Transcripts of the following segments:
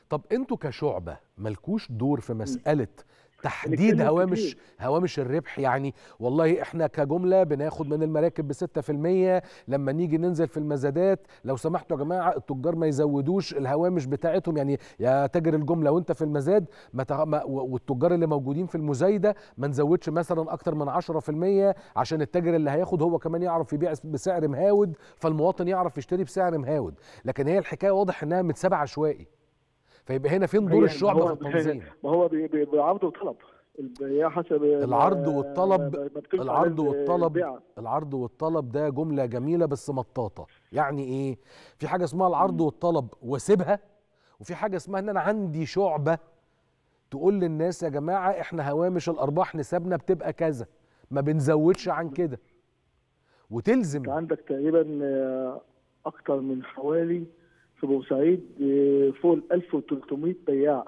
طب انتوا كشعبه ملكوش دور في مساله تحديد بنتكلم هوامش كتير. هوامش الربح يعني والله احنا كجمله بناخد من المراكب ب 6% لما نيجي ننزل في المزادات لو سمحتوا يا جماعه التجار ما يزودوش الهوامش بتاعتهم يعني يا تاجر الجمله وانت في المزاد ما تغ... ما و- والتجار اللي موجودين في المزايده ما نزودش مثلا اكتر من 10% عشان التاجر اللي هياخد هو كمان يعرف يبيع بسعر مهاود فالمواطن يعرف يشتري بسعر مهاود لكن هي الحكايه واضح انها متسابه عشوائي فيبقى هنا فين دور هي- الشعب هو- في التنظيم ما هو بي- بي- بعرض وطلب البياع حسب ما- العرض والطلب ما- ما بتمشي العرض على والطلب البيعة. العرض والطلب ده جملة جميلة بس مطاطة يعني ايه في حاجة اسمها العرض والطلب واسيبها وفي حاجة اسمها ان انا عندي شعبة تقول للناس يا جماعة احنا هوامش الارباح نسبنا بتبقى كذا ما بنزودش عن كده وتلزم انت عندك تقريبا آه، اكتر من حوالي في بورسعيد آه، فوق ال 1300 بياع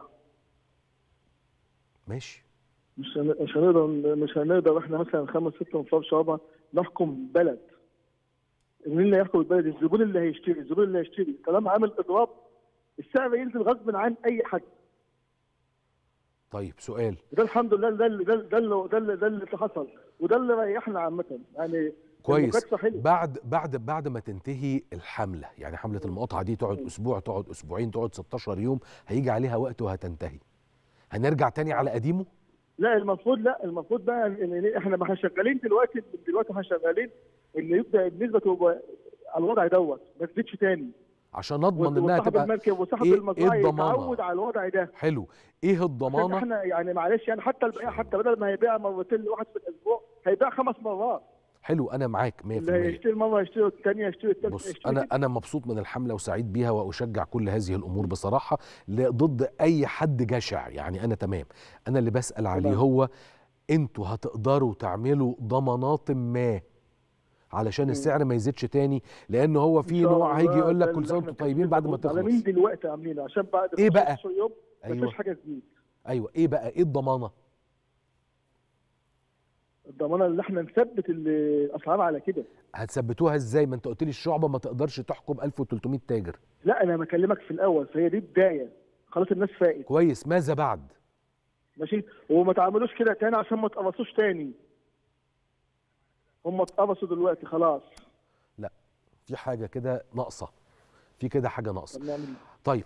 ماشي مش هن- مش هنقدر مش هنقدر احنا مثلا خمس ست انفار شعبة نحكم بلد مين اللي هيحكم البلد الزبون اللي هيشتري الزبون اللي هيشتري طالما عامل اضراب السعر ينزل غصب عن اي حد طيب سؤال وده الحمد لله ده اللي ده اللي- ده اللي ده اللي, ده اللي حصل وده اللي ريحنا عامه يعني كويس المكاتفة حلوة. بعد بعد بعد ما تنتهي الحمله يعني حمله المقاطعه دي تقعد اسبوع تقعد اسبوعين تقعد 16 يوم هيجي عليها وقت وهتنتهي هنرجع تاني على قديمه لا المفروض لا المفروض بقى ان إن احنا ما احنا شغالين دلوقتي من دلوقتي احنا شغالين ان يبدا النسبه تبقى على الوضع دوت ما تزيدش تاني عشان نضمن انها وصاحب تبقى المركب وصاحب إيه- المزرعه إيه الضمانة؟ يتعود على الوضع ده حلو ايه عشان الضمانه احنا يعني معلش يعني حتى البيع حتى بدل ما هيبيع مرتين لواحد في الاسبوع هيبيع خمس مرات حلو انا معاك 100% اللي هيشتري مره يشتري الثانيه يشتري الثالثه بص يشتري انا كده. انا مبسوط من الحمله وسعيد بيها واشجع كل هذه الامور بصراحه ل- ضد اي حد جشع يعني انا تمام انا اللي بسال عليه تمام. هو انتوا هتقدروا تعملوا ضمانات ما علشان السعر ما يزيدش تاني لان هو إن في شاء نوع هيجي الله يقول لك ده كل اللي سنه إحنا وانتم طيبين بعد ما بنقول على مين تخلص دلوقتي عاملينه عشان بعد إيه بقى؟ 15 يوم أيوة. مفيش حاجه جديد ايوه ايه بقى ايه الضمانه الضمانه اللي احنا نثبت الاسعار على كده هتثبتوها ازاي ما انت قلت لي الشعبه ما تقدرش تحكم 1300 تاجر لا انا بكلمك في الاول فهي دي بدايه خلاص الناس فاقت كويس ماذا بعد ماشي وما تعملوش كده تاني عشان ما تقرصوش تاني هم اتقرصوا دلوقتي خلاص لا في حاجه كده ناقصه في كده حاجه ناقصه طب نعمل إيه؟